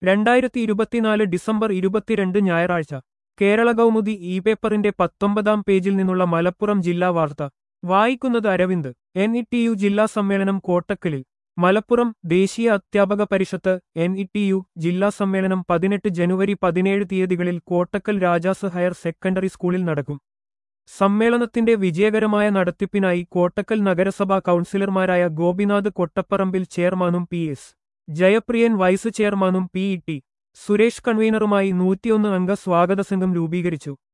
രണ്ടായിരത്തി ഇരുപത്തിനാല് ഡിസംബർ ഇരുപത്തിരണ്ട് ഞായറാഴ്ച കേരള കൗമുദി ഇ പേപ്പറിന്റെ പത്തൊമ്പതാം പേജിൽ നിന്നുള്ള മലപ്പുറം ജില്ലാ വാർത്ത വായിക്കുന്നത് Aravind N E T U ജില്ലാ സമ്മേളനം കോട്ടക്കലിൽ Malappuram Desiya Adhyapaka Parishad N E T U ജില്ലാ സമ്മേളനം പതിനെട്ട് ജനുവരി പതിനേഴ് തീയതികളിൽ കോട്ടക്കൽ രാജാസ് ഹയർ സെക്കൻഡറി സ്കൂളിൽ നടക്കും സമ്മേളനത്തിന്റെ വിജയകരമായ നടത്തിപ്പിനായി കോട്ടക്കൽ നഗരസഭാ കൗൺസിലർമാരായ ഗോപിനാഥ് കൊട്ടപ്പറമ്പിൽ ചെയർമാനും പി എസ് ജയപ്രിയൻ വൈസ് ചെയർമാനും പി ഇ ടി സുരേഷ് കൺവീനറുമായി നൂറ്റിയൊന്ന് അംഗ സ്വാഗത സംഘം രൂപീകരിച്ചു